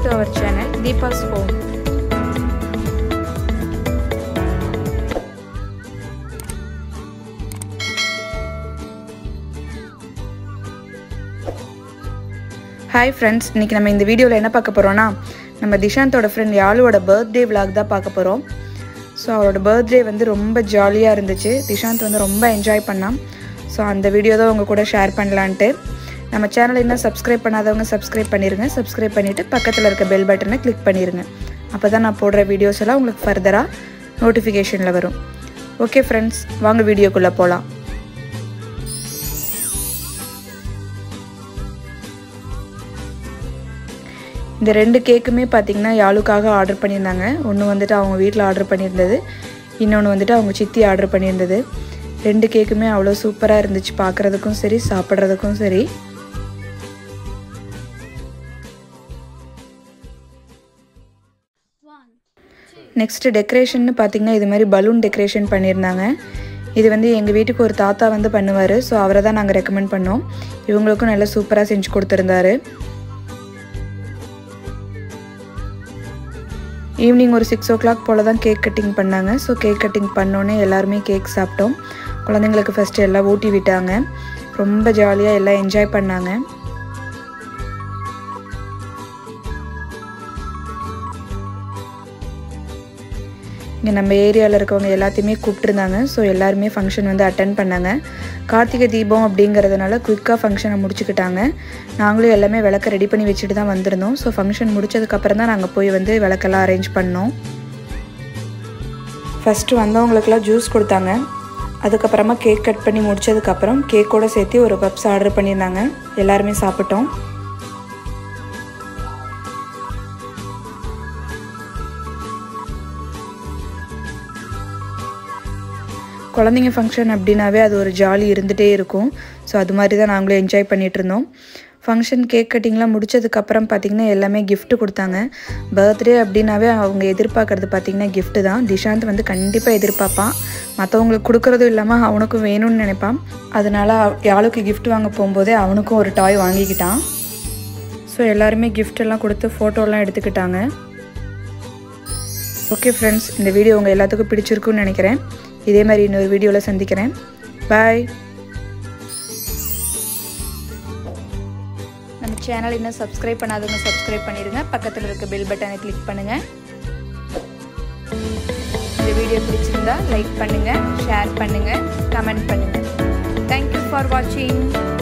to our channel Deepa's home hi friends இன்றைக்கி நம்ம இந்த வீடியோவில் என்ன பார்க்க போகிறோன்னா நம்ம திஷாந்தோட ஃப்ரெண்ட் யாழுவோட பர்த்டே விலாக் தான் பார்க்க போகிறோம் ஸோ அவரோட பர்த்டே வந்து ரொம்ப ஜாலியாக இருந்துச்சு திஷாந்த் வந்து ரொம்ப என்ஜாய் பண்ணான் ஸோ அந்த வீடியோ தான் உங்கள் கூட ஷேர் பண்ணலான்ட்டு நம்ம சேனல் இன்னும் சப்ஸ்கிரைப் பண்ணாதவங்க சப்ஸ்கிரைப் பண்ணிடுங்க சப்ஸ்கிரைப் பண்ணிவிட்டு பக்கத்தில் இருக்க பெல் பட்டனை கிளிக் பண்ணிடுங்க அப்போ தான் நான் போடுற வீடியோஸ் எல்லாம் உங்களுக்கு ஃபர்தராக நோட்டிஃபிகேஷனில் வரும் ஓகே ஃப்ரெண்ட்ஸ் வாங்க வீடியோக்குள்ளே போகலாம் இந்த ரெண்டு கேக்குமே பார்த்திங்கன்னா யாழுக்காக ஆர்டர் பண்ணியிருந்தாங்க ஒன்று வந்துட்டு அவங்க வீட்டில் ஆர்டர் பண்ணியிருந்தது இன்னொன்று வந்துட்டு அவங்க சித்தி ஆர்டர் பண்ணியிருந்தது ரெண்டு கேக்குமே அவ்வளோ சூப்பராக இருந்துச்சு பார்க்குறதுக்கும் சரி சாப்பிட்றதுக்கும் சரி நெக்ஸ்ட்டு டெக்கரேஷன்னு பார்த்திங்கன்னா இது மாதிரி பலூன் டெக்கரேஷன் பண்ணியிருந்தாங்க இது வந்து எங்கள் வீட்டுக்கு ஒரு தாத்தா வந்து பண்ணுவார் ஸோ அவரை தான் நாங்கள் ரெக்கமெண்ட் பண்ணோம் இவங்களுக்கும் நல்லா சூப்பராக செஞ்சு கொடுத்துருந்தாரு ஈவினிங் ஒரு சிக்ஸ் ஓ கிளாக் போல் தான் கேக் கட்டிங் பண்ணாங்க ஸோ கேக் கட்டிங் பண்ணோன்னே எல்லாருமே கேக் சாப்பிட்டோம் குழந்தைங்களுக்கு ஃபஸ்ட்டு எல்லாம் ஊட்டி விட்டாங்க ரொம்ப ஜாலியாக எல்லாம் என்ஜாய் பண்ணாங்க இங்கே நம்ம ஏரியாவில் இருக்கவங்க எல்லாத்தையுமே கூப்பிட்டுருந்தாங்க ஸோ எல்லாருமே ஃபங்க்ஷன் வந்து அட்டன் பண்ணாங்க கார்த்திகை தீபம் அப்படிங்கிறதுனால குயிக்காக ஃபங்க்ஷனை முடிச்சுக்கிட்டாங்க நாங்களும் எல்லாமே விளக்க ரெடி பண்ணி வச்சுட்டு தான் வந்திருந்தோம் ஸோ ஃபங்க்ஷன் முடிச்சதுக்கப்புறம் தான் நாங்கள் போய் வந்து விளக்கெல்லாம் அரேஞ்ச் பண்ணோம் ஃபஸ்ட்டு வந்தவங்களுக்கெல்லாம் ஜூஸ் கொடுத்தாங்க அதுக்கப்புறமா கேக் கட் பண்ணி முடிச்சதுக்கப்புறம் கேக்கோடு சேர்த்து ஒரு பப்ஸ் ஆர்டர் பண்ணியிருந்தாங்க எல்லாருமே சாப்பிட்டோம் குழந்தைங்க ஃபங்க்ஷன் அப்படின்னாவே அது ஒரு ஜாலி இருந்துகிட்டே இருக்கும் ஸோ அது மாதிரி தான் நாங்களும் என்ஜாய் பண்ணிகிட்டு இருந்தோம் ஃபங்க்ஷன் கேக் கட்டிங்லாம் முடிச்சதுக்கப்புறம் பார்த்திங்கன்னா எல்லாமே gift கொடுத்தாங்க பர்த்டே அப்படின்னாவே அவங்க எதிர்பார்க்கறது பார்த்திங்கன்னா gift தான் திஷாந்த் வந்து கண்டிப்பாக எதிர்பார்ப்பான் மற்றவங்களுக்கு கொடுக்குறதும் இல்லாமல் அவனுக்கும் வேணும்னு நினைப்பான் அதனால் யாழுக்கு gift வாங்க போகும்போதே அவனுக்கும் ஒரு டாய் வாங்கிக்கிட்டான் ஸோ எல்லாருமே gift எல்லாம் கொடுத்து ஃபோட்டோலாம் எடுத்துக்கிட்டாங்க ஓகே ஃப்ரெண்ட்ஸ் இந்த வீடியோ உங்கள் எல்லாத்துக்கும் பிடிச்சிருக்குன்னு நினைக்கிறேன் இதே மாதிரி இன்னொரு வீடியோவில் சந்திக்கிறேன் பாய் நம்ம சேனல் இன்னும் சப்ஸ்கிரைப் பண்ணாதவங்க சப்ஸ்கிரைப் பண்ணிடுங்க பக்கத்தில் இருக்க பெல் பட்டனை கிளிக் பண்ணுங்கள் இந்த வீடியோ பிடிச்சிருந்தா லைக் பண்ணுங்கள் ஷேர் பண்ணுங்கள் கமெண்ட் பண்ணுங்கள் தேங்க்யூ ஃபார் வாட்சிங்